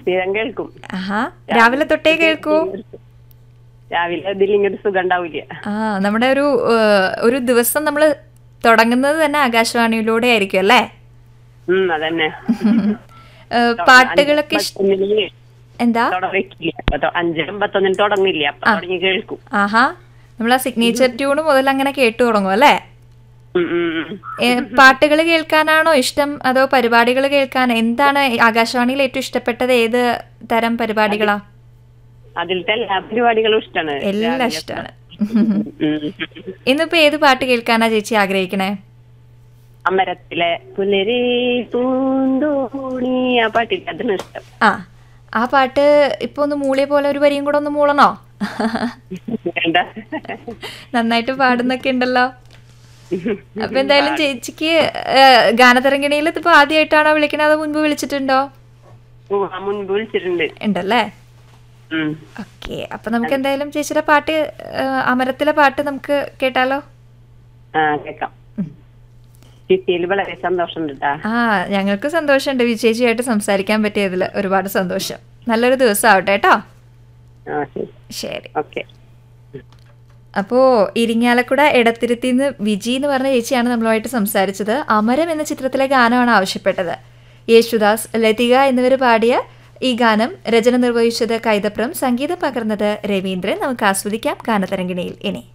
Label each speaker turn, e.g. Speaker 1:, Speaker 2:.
Speaker 1: സ്ഥിരം കേൾക്കും
Speaker 2: ആഹാ രാവിലെ തൊട്ടേ കേൾക്കൂ
Speaker 1: രാവിലെ ഇതിലിങ്ങൊരു സുഖം ഉണ്ടാവില്ല
Speaker 2: ആ നമ്മുടെ ഒരു ഏഹ്, ഒരു ദിവസം നമ്മൾ തുടങ്ങുന്നത് തന്നെ ആകാശവാണിയിലൂടെ ആയിരിക്കും അല്ലേ
Speaker 1: ഉം അതന്നെ
Speaker 2: ഏഹ്, പാട്ടുകളൊക്കെ ഇഷ്-
Speaker 1: പത്തൊന്നിന്
Speaker 2: എന്താ
Speaker 1: തുടങ്ങില്ല അപ്പൊ തൊ- അഞ്ച് അമ്പത്തൊന്നിന് തുടങ്ങില്ല അപ്പൊ തുടങ്ങി കേൾക്കും
Speaker 2: ആഹാ നമ്മൾ ആ സിഗ്നേച്ചർ ട്യൂണ് മുതൽ അങ്ങനെ കേട്ടു തുടങ്ങും അല്ലേ
Speaker 1: ഉം, ഉം, ഉം.
Speaker 2: പാട്ടുകൾ കേൾക്കാനാണോ ഇഷ്ടം അതോ പരിപാടികൾ കേൾക്കാൻ എന്താണ് ആകാശവാണിയിൽ ഏറ്റവും ഇഷ്ടപ്പെട്ടത് ഏത് തരം പരിപാടികളാ
Speaker 1: അതിലത്തെ എല്ലാ പരിപാടികളും ഇഷ്ടമാണ്
Speaker 2: എല്ലാം ഇഷ്ടമാണ്
Speaker 1: ഉം.
Speaker 2: ഇന്നിപ്പോ ഏത് പാട്ട് കേൾക്കാനാ ചേച്ചി ആഗ്രഹിക്കണേ
Speaker 1: അമരത്തിലെ പുലരി പൂന്തോണി ആ പാട്ടില്ല അതിന് ഇഷ്ടം
Speaker 2: ആ ആ പാട്ട് ഇപ്പൊ ഒന്ന് മൂളിയ പോലെ ഒരു വരിയും കൂടെ ഒന്ന് മൂളണോ
Speaker 1: വേണ്ട
Speaker 2: നന്നായിട്ട് പാടുന്നൊക്കെ ഉണ്ടല്ലോ അപ്പൊ എന്തായാലും ചേച്ചിക്ക് ഏഹ്, ഗാനതരംഗിണിയിൽ ഇതിപ്പോ ആദ്യമായിട്ടാണോ വിളിക്കണത് അതോ മുൻപ് വിളിച്ചിട്ടുണ്ടോ
Speaker 1: ഉം, ആ മുൻപ് വിളിച്ചിട്ടുണ്ട്
Speaker 2: ഉണ്ടല്ലേ
Speaker 1: ഉം.
Speaker 2: ഓക്കെ അപ്പൊ നമുക്ക് എന്തായാലും ചേച്ചിയുടെ പാട്ട് ഏഹ്, അമരത്തിലെ പാട്ട് നമുക്ക് കേട്ടാലോ
Speaker 1: ആ കേക്കാം ചിറ്റിയിൽ വളരെ സന്തോഷമുണ്ട് ട്ടാ.
Speaker 2: ആ ഞങ്ങൾക്ക് സന്തോഷമുണ്ട് വിജയിച്ചിയായിട്ട് സംസാരിക്കാൻ പറ്റിയതിൽ ഒരുപാട് സന്തോഷം നല്ലൊരു ദിവസം ആവട്ടെ കേട്ടോ
Speaker 1: ആ ശരി
Speaker 2: ശരി
Speaker 1: ഓക്കെ
Speaker 2: അപ്പോൾ ഇരിങ്ങാലക്കുട എടത്തിരുത്തിന്ന് വിജി എന്ന് പറഞ്ഞ ചേച്ചിയാണ് നമ്മളുമായിട്ട് സംസാരിച്ചത് അമരം എന്ന ചിത്രത്തിലെ ഗാനമാണ് ആവശ്യപ്പെട്ടത് യേശുദാസ് ലതിക എന്നിവർ പാടിയ ഈ ഗാനം രചന നിർവഹിച്ചത് കൈതപ്രം സംഗീതം പകർന്നത് രവീന്ദ്രൻ നമുക്ക് ആസ്വദിക്കാം ഗാനതരംഗിണിയിൽ ഇനി